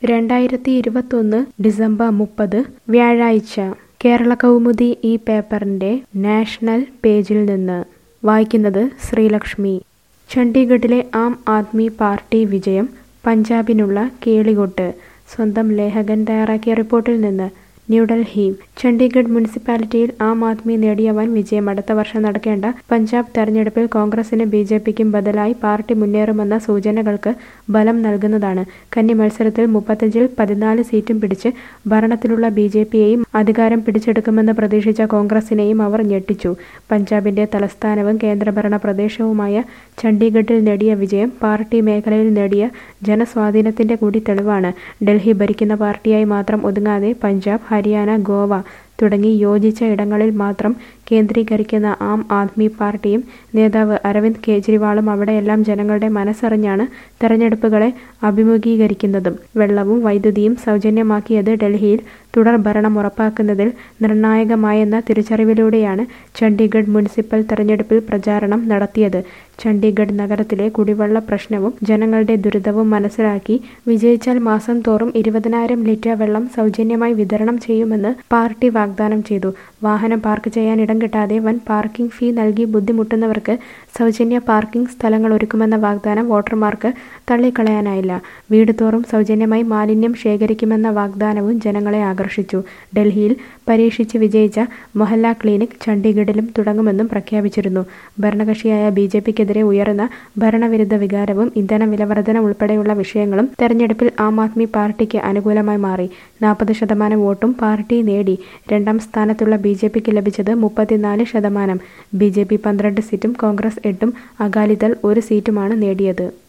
രണ്ടായിരത്തി ഇരുപത്തൊന്ന് ഡിസംബർ മുപ്പത് വ്യാഴാഴ്ച കേരള കൗമുദി ഈ പേപ്പറിൻ്റെ നാഷണൽ പേജിൽ നിന്ന് വായിക്കുന്നത് ശ്രീലക്ഷ്മി ചണ്ഡീഗഡിലെ ആം ആദ്മി പാർട്ടി വിജയം പഞ്ചാബിനുള്ള കേളികൊട്ട് സ്വന്തം ലേഖകൻ തയ്യാറാക്കിയ റിപ്പോർട്ടിൽ നിന്ന് ന്യൂഡൽഹി ചണ്ഡീഗഡ് മുനിസിപ്പാലിറ്റിയിൽ ആം ആദ്മി നേടിയ വൻ വിജയം അടുത്ത വർഷം നടക്കേണ്ട പഞ്ചാബ് തെരഞ്ഞെടുപ്പിൽ കോൺഗ്രസിന് ബി ജെ പിക്കും ബദലായി പാർട്ടി മുന്നേറുമെന്ന സൂചനകൾക്ക് ബലം നൽകുന്നതാണ് കന്നി മത്സരത്തിൽ മുപ്പത്തഞ്ചിൽ പതിനാല് സീറ്റും പിടിച്ച് ഭരണത്തിലുള്ള ബി ജെ പിയെയും അധികാരം പിടിച്ചെടുക്കുമെന്ന് പ്രതീക്ഷിച്ച കോൺഗ്രസിനെയും അവർ ഞെട്ടിച്ചു പഞ്ചാബിന്റെ തലസ്ഥാനവും കേന്ദ്രഭരണ പ്രദേശവുമായ ചണ്ഡീഗഡിൽ നേടിയ വിജയം പാർട്ടി മേഖലയിൽ നേടിയ ജനസ്വാധീനത്തിന്റെ കൂടി തെളിവാണ് ഡൽഹി ഭരിക്കുന്ന പാർട്ടിയായി മാത്രം ഒതുങ്ങാതെ പഞ്ചാബ് ഹരിയാന ഗോവ തുടങ്ങി യോജിച്ച ഇടങ്ങളിൽ മാത്രം കേന്ദ്രീകരിക്കുന്ന ആം ആദ്മി പാർട്ടിയും നേതാവ് അരവിന്ദ് കെജ്രിവാളും അവിടെയെല്ലാം ജനങ്ങളുടെ മനസ്സറിഞ്ഞാണ് തെരഞ്ഞെടുപ്പുകളെ അഭിമുഖീകരിക്കുന്നതും വെള്ളവും വൈദ്യുതിയും സൗജന്യമാക്കിയത് ഡൽഹിയിൽ തുടർ ഭരണം ഉറപ്പാക്കുന്നതിൽ നിർണായകമായെന്ന തിരിച്ചറിവിലൂടെയാണ് ചണ്ഡീഗഡ് മുനിസിപ്പൽ തെരഞ്ഞെടുപ്പിൽ പ്രചാരണം നടത്തിയത് ചണ്ഡീഗഡ് നഗരത്തിലെ കുടിവെള്ള പ്രശ്നവും ജനങ്ങളുടെ ദുരിതവും മനസ്സിലാക്കി വിജയിച്ചാൽ മാസം തോറും ഇരുപതിനായിരം ലിറ്റർ വെള്ളം സൗജന്യമായി വിതരണം ചെയ്യുമെന്ന് പാർട്ടി വാഗ്ദാനം ചെയ്തു വാഹനം പാർക്ക് ചെയ്യാൻ ഇടം കിട്ടാതെ വൻ പാർക്കിംഗ് ഫീ നൽകി ബുദ്ധിമുട്ടുന്നവർക്ക് സൗജന്യ പാർക്കിംഗ് സ്ഥലങ്ങൾ ഒരുക്കുമെന്ന വാഗ്ദാനം വോട്ടർമാർക്ക് തള്ളിക്കളയാനായില്ല വീട് തോറും സൗജന്യമായി മാലിന്യം ശേഖരിക്കുമെന്ന വാഗ്ദാനവും ജനങ്ങളെ ആകർഷിച്ചു ഡൽഹിയിൽ പരീക്ഷിച്ച് വിജയിച്ച മൊഹല്ല ക്ലിനിക് ചണ്ഡീഗഡിലും തുടങ്ങുമെന്നും പ്രഖ്യാപിച്ചിരുന്നു ഭരണകക്ഷിയായ ബി ജെ പിക്കെതിരെ ഉയർന്ന ഭരണവിരുദ്ധ വികാരവും ഇന്ധന വിലവർധന ഉൾപ്പെടെയുള്ള വിഷയങ്ങളും തെരഞ്ഞെടുപ്പിൽ ആം ആദ്മി പാർട്ടിക്ക് അനുകൂലമായി മാറി നാൽപ്പത് ശതമാനം വോട്ടും പാർട്ടി നേടി രണ്ടാം സ്ഥാനത്തുള്ള ബി ജെ പിക്ക് ലഭിച്ചത് മുപ്പത്തിനാല് ശതമാനം ബി ജെ പി പന്ത്രണ്ട് സീറ്റും കോൺഗ്രസ് എട്ടും അകാലിദൾ ഒരു സീറ്റുമാണ് നേടിയത്